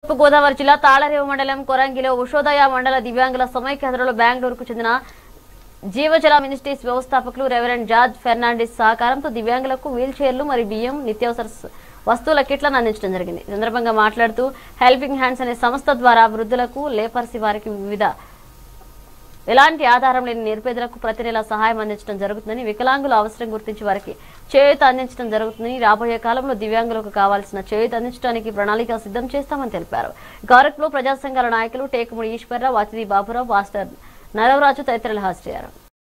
తూర్పు గోదావరి జిల్లా తాళరేవు మండలం కొరంగిలో ఉషోదయ మండల దివ్యాంగుల సమైక్యాంధ్రలో బెంగళూరుకు చెందిన జీవజల మినిస్ట్రీస్ వ్యవస్థాపకులు రెవరెండ్ జార్జ్ ఫెర్నాండిస్ సహకారంతో దివ్యాంగులకు వీల్ చైర్లు మరియు బియ్యం నిత్యావసర స- వస్తువుల కిట్లను అందించడం జరిగింది ఈ సందర్భంగా మాట్లాడుతూ హెల్పింగ్ హ్యాండ్స్ అనే సంస్థ ద్వారా వృద్ధులకు లేపర్సి వారికి వివిధ ఎలాంటి ఆధారం లేని నిరుపేదలకు ప్రతి నెల సహాయం అందించడం జరుగుతుందని వికలాంగుల అవసరం గుర్తించి వారికి చేయూత అందించడం జరుగుతుందని రాబోయే కాలంలో దివ్యాంగులకు కావాల్సిన చేయూత అందించడానికి ప్రణాళిక సిద్ధం చేస్తామని తెలిపారు ఈ కార్యక్రమంలో ప్రజా సంఘాల నాయకులు టేకుముడి ఈశ్వరరావు అతిథి బాబురావు మాస్టర్ నరవరాజు తదితరులు హాజరయ్యారు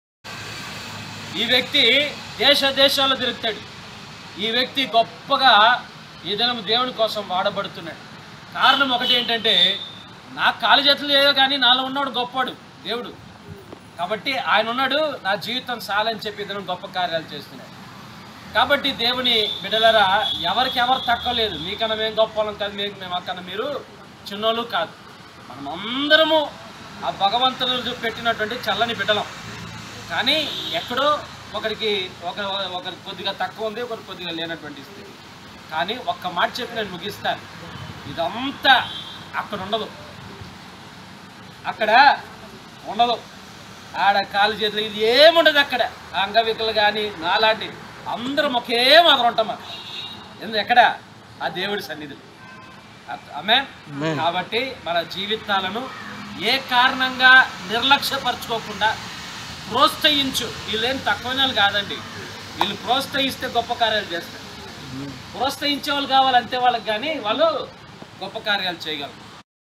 ఈ వ్యక్తి దేశ దేశాల్లో తిరుగుతాడు ఈ వ్యక్తి గొప్పగా ఈ దినం దేవుని కోసం వాడబడుతున్నాడు కారణం ఒకటి ఏంటంటే నా కాలు చేతులు లేదో కానీ నాలో ఉన్నాడు గొప్పవాడు దేవుడు కాబట్టి ఆయన ఉన్నాడు నా జీవితం చాలని చెప్పి ఇతను గొప్ప కార్యాలు చేస్తున్నాడు కాబట్టి దేవుని బిడ్డలరా ఎవరికి ఎవరు తక్కువ లేదు మీకన్నా మేము గొప్ప వాళ్ళం కాదు మీకు మేము అక్కన మీరు చిన్నోళ్ళు కాదు మనం అందరము ఆ భగవంతుడు పెట్టినటువంటి చల్లని బిడ్డలం కానీ ఎక్కడో ఒకరికి ఒక ఒకరికి కొద్దిగా తక్కువ ఉంది ఒకరికి కొద్దిగా లేనటువంటి స్థితి కానీ ఒక్క మాట చెప్పి నేను ముగిస్తాను ఇదంతా అక్కడ ఉండదు అక్కడ ఉండదు ఆడ కాలు చేతులు ఇది ఏముండదు అక్కడ ఆ అంగవికలు కానీ నాలాంటి అందరం ఒకే మాత్రం ఉంటాం అక్కడ ఎందు ఎక్కడ ఆ దేవుడి సన్నిధి ఆమె కాబట్టి మన జీవితాలను ఏ కారణంగా నిర్లక్ష్యపరచుకోకుండా ప్రోత్సహించు వీళ్ళేం తక్కువ వాళ్ళు కాదండి వీళ్ళు ప్రోత్సహిస్తే గొప్ప కార్యాలు చేస్తారు ప్రోత్సహించే వాళ్ళు కావాలంతే వాళ్ళకి కానీ వాళ్ళు గొప్ప కార్యాలు చేయగలరు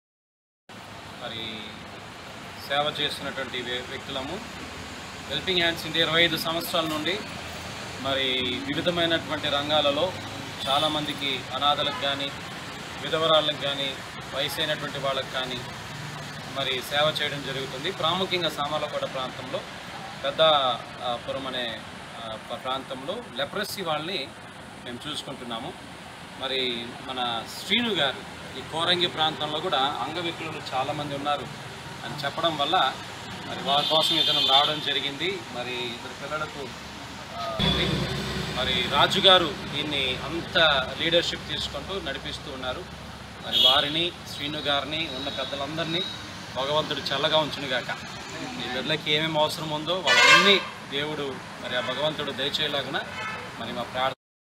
మరి సేవ చేస్తున్నటువంటి వ్య- వ్యక్తులము హెల్పింగ్ హ్యాండ్స్ ఇండియా ఇరవై ఐదు సంవత్సరాల నుండి మరి వివిధమైనటువంటి రంగాలలో చాలామందికి అనాథలకు కానీ విధవరాళ్ళకి కానీ వయసు అయినటువంటి వాళ్ళకి కానీ మరి సేవ చేయడం జరుగుతుంది ప్రాముఖ్యంగా సామర్లకోట ప్రాంతంలో పెద్ద ఆ, పురం అనే ఆ, ప- ప్రాంతంలో లెప్రసీ వాళ్ళని మేము చూసుకుంటున్నాము మరి మన శ్రీను గారు ఈ కోరంగి ప్రాంతంలో కూడా అంగవికలులు చాలామంది ఉన్నారు అని చెప్పడం వల్ల మరి వారి కోసం ఇతను రావడం జరిగింది మరి ఇద్దరు పిల్లలకు ఆ, ఉంది. మరి రాజు గారు దీన్ని అంత లీడర్షిప్ తీసుకుంటూ నడిపిస్తూ ఉన్నారు మరి వారిని శ్రీను గారిని ఉన్న పెద్దలందరినీ భగవంతుడు చల్లగా ఉంచునుగాక ఈ బిడ్డలకి ఏమేమి అవసరం ఉందో వాళ్ళన్నీ దేవుడు మరి ఆ భగవంతుడు దయచేయలాగున మరి మా ప్రార్థన